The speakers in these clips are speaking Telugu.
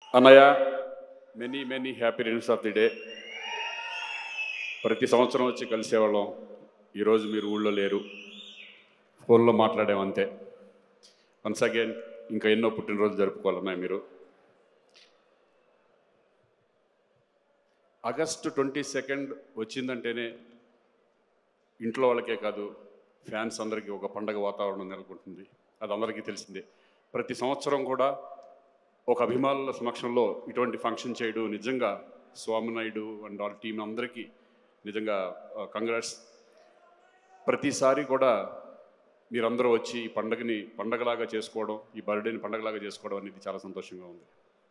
అన్నయ్య many many happy returns of the day ప్రతి సంవత్సరం వచ్చి కలిసేవాళ్ళం ఈరోజు మీరు ఊళ్ళో లేరు ఫోన్లో మాట్లాడామంతే వన్స్ అగైన్ ఇంకా ఎన్నో పుట్టినరోజు జరుపుకోవాలన్నాయి మీరు ఆగస్టు ట్వంటీ సెకండ్ వచ్చిందంటేనే ఇంట్లో వాళ్ళకే కాదు ఫ్యాన్స్ అందరికీ ఒక పండగ వాతావరణం నెలకొంటుంది అది అందరికీ తెలిసిందే ప్రతి సంవత్సరం కూడా ఒక అభిమానుల సమక్షంలో ఇటువంటి ఫంక్షన్ చేయడం నిజంగా స్వామినాయుడు అండ్ వాళ్ళ టీం అందరికీ నిజంగా కంగ్రాట్స్ ప్రతిసారి కూడా మీరందరూ వచ్చి ఈ పండగని పండగలాగా చేసుకోవడం ఈ బర్త్డేని పండగలాగా చేసుకోవడం అనేది చాలా సంతోషంగా ఉంది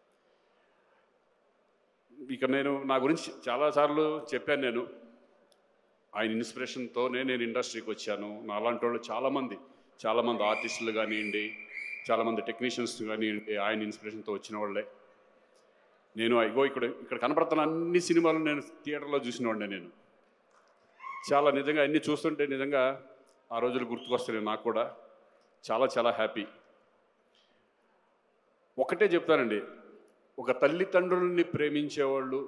ఇక నేను నా గురించి చాలాసార్లు చెప్పాను నేను ఆయన ఇన్స్పిరేషన్తోనే నేను ఇండస్ట్రీకి వచ్చాను నా అలాంటి వాళ్ళు చాలామంది చాలామంది ఆర్టిస్టులు కానివ్వండి చాలామంది టెక్నీషియన్స్ కానివ్వండి ఆయన ఇన్స్పిరేషన్తో వచ్చిన వాళ్ళే నేను ఇగో ఇక్కడ ఇక్కడ కనపడుతున్న అన్ని సినిమాలు నేను థియేటర్లో చూసిన వాడినే నేను చాలా నిజంగా అన్ని చూస్తుంటే నిజంగా ఆ రోజులు గుర్తుకొస్తున్నాయి నాకు కూడా చాలా చాలా హ్యాపీ ఒకటే చెప్తానండి ఒక తల్లిదండ్రుల్ని ప్రేమించేవాళ్ళు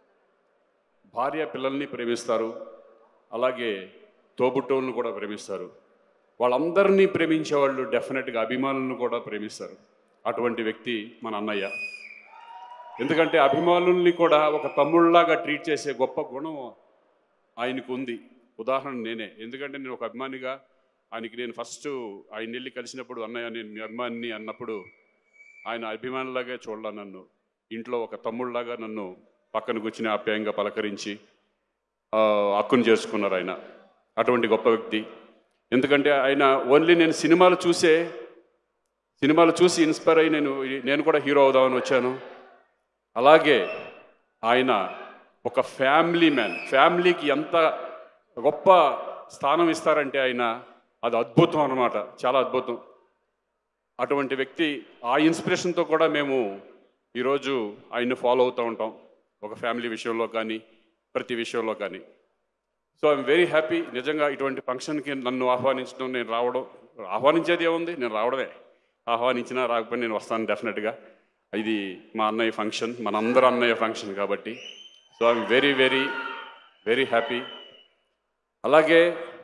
భార్య పిల్లల్ని ప్రేమిస్తారు అలాగే తోబుట్టోళ్ళని కూడా ప్రేమిస్తారు వాళ్ళందరినీ ప్రేమించేవాళ్ళు డెఫినెట్గా అభిమానులను కూడా ప్రేమిస్తారు అటువంటి వ్యక్తి మన అన్నయ్య ఎందుకంటే అభిమానుల్ని కూడా ఒక తమ్ముళ్ళలాగా ట్రీట్ చేసే గొప్ప గుణం ఆయనకు ఉంది ఉదాహరణ నేనే ఎందుకంటే నేను ఒక అభిమానిగా ఆయనకి నేను ఫస్ట్ ఆయన వెళ్ళి కలిసినప్పుడు అన్నయ్య నేను మీ అభిమానిని అన్నప్పుడు ఆయన అభిమానులాగే చూడాల నన్ను ఇంట్లో ఒక తమ్ముళ్ళలాగా నన్ను పక్కన కూర్చుని ఆప్యాయంగా పలకరించి ఆ, హక్కును చేసుకున్నారు ఆయన అటువంటి గొప్ప వ్యక్తి ఎందుకంటే ఆయన ఓన్లీ నేను సినిమాలు చూసే సినిమాలు చూసి ఇన్స్పైర్ అయ్యి నేను నేను కూడా హీరో అవుదామని వచ్చాను అలాగే ఆయన ఒక ఫ్యామిలీ మ్యాన్ ఫ్యామిలీకి ఎంత గొప్ప స్థానం ఇస్తారంటే ఆయన అది అద్భుతం అన్నమాట చాలా అద్భుతం అటువంటి వ్యక్తి ఆ ఇన్స్పిరేషన్తో కూడా మేము ఈరోజు ఆయన్ని ఫాలో అవుతూ ఉంటాం ఒక ఫ్యామిలీ విషయంలో కానీ ప్రతి విషయంలో కానీ సో ఐఎమ్ వెరీ హ్యాపీ నిజంగా ఇటువంటి ఫంక్షన్కి నన్ను ఆహ్వానించడం నేను రావడం ఆహ్వానించేది ఏముంది నేను రావడమే ఆహ్వానించినా రాకపోయినా నేను వస్తాను డెఫినెట్గా ఇది మా అన్నయ్య ఫంక్షన్ మనందరూ అన్నయ్య ఫంక్షన్ కాబట్టి so I'm very very very happy అలాగే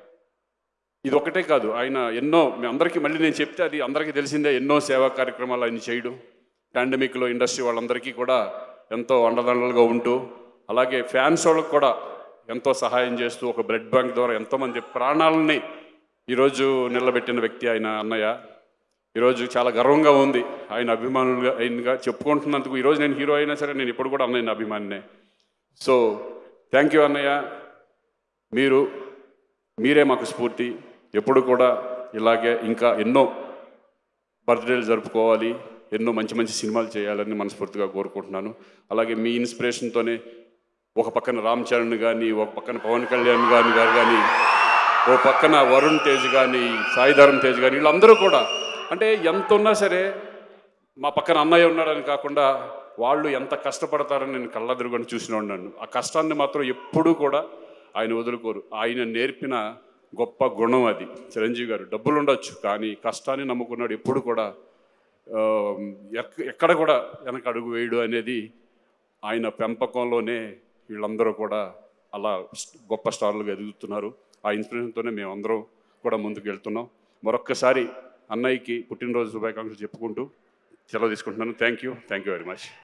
ఇది ఒకటే కాదు ఆయన ఎన్నో మీ అందరికీ మళ్ళీ నేను చెప్తే అది అందరికీ తెలిసిందే ఎన్నో సేవా కార్యక్రమాలు ఆయన చేయడం పాండమిక్లో ఇండస్ట్రీ వాళ్ళందరికీ కూడా ఎంతో అండదండలుగా ఉంటూ అలాగే ఫ్యాన్స్ వాళ్ళకి కూడా ఎంతో సహాయం చేస్తూ ఒక బ్లడ్ బ్యాంక్ ద్వారా ఎంతోమంది ప్రాణాలని ఈరోజు నిలబెట్టిన వ్యక్తి ఆయన అన్నయ్య ఈరోజు చాలా గర్వంగా ఉంది ఆయన అభిమానులుగా ఆయనగా చెప్పుకుంటున్నందుకు ఈరోజు నేను హీరో అయినా సరే నేను ఇప్పుడు కూడా అన్నయ్య అభిమానినే సో థ్యాంక్ యూ అన్నయ్య మీరు మీరే మాకు స్ఫూర్తి ఎప్పుడు కూడా ఇలాగే ఇంకా ఎన్నో బర్త్డేలు జరుపుకోవాలి ఎన్నో మంచి మంచి సినిమాలు చేయాలని మనస్ఫూర్తిగా కోరుకుంటున్నాను అలాగే మీ ఇన్స్పిరేషన్తోనే ఒక పక్కన రామ్ చరణ్ కానీ ఒక పక్కన పవన్ కళ్యాణ్ గారి గారు కానీ ఓ పక్కన వరుణ్ తేజ్ కానీ సాయిధరం తేజ్ కానీ వీళ్ళందరూ కూడా అంటే ఎంత ఉన్నా సరే మా పక్కన అన్నయ్య ఉన్నాడని కాకుండా వాళ్ళు ఎంత కష్టపడతారని నేను కళ్ళెదురుకొని చూసిన ఉన్నాను ఆ కష్టాన్ని మాత్రం ఎప్పుడూ కూడా ఆయన వదులుకోరు ఆయన నేర్పిన గొప్ప గుణం అది చిరంజీవి గారు డబ్బులు ఉండొచ్చు కానీ కష్టాన్ని నమ్ముకున్నాడు ఎప్పుడు కూడా ఆ, ఎక్- ఎక్కడ కూడా వెనక అడుగు వేయడు అనేది ఆయన పెంపకంలోనే వీళ్ళందరూ కూడా అలా స్- గొప్ప స్టార్లుగా ఎదుగుతున్నారు ఆ ఇన్స్పిరేషన్తోనే మేమందరం కూడా ముందుకు వెళ్తున్నాం మరొక్కసారి అన్నయ్యకి పుట్టినరోజు శుభాకాంక్షలు చెప్పుకుంటూ సెలవు తీసుకుంటున్నాను thank you thank you very much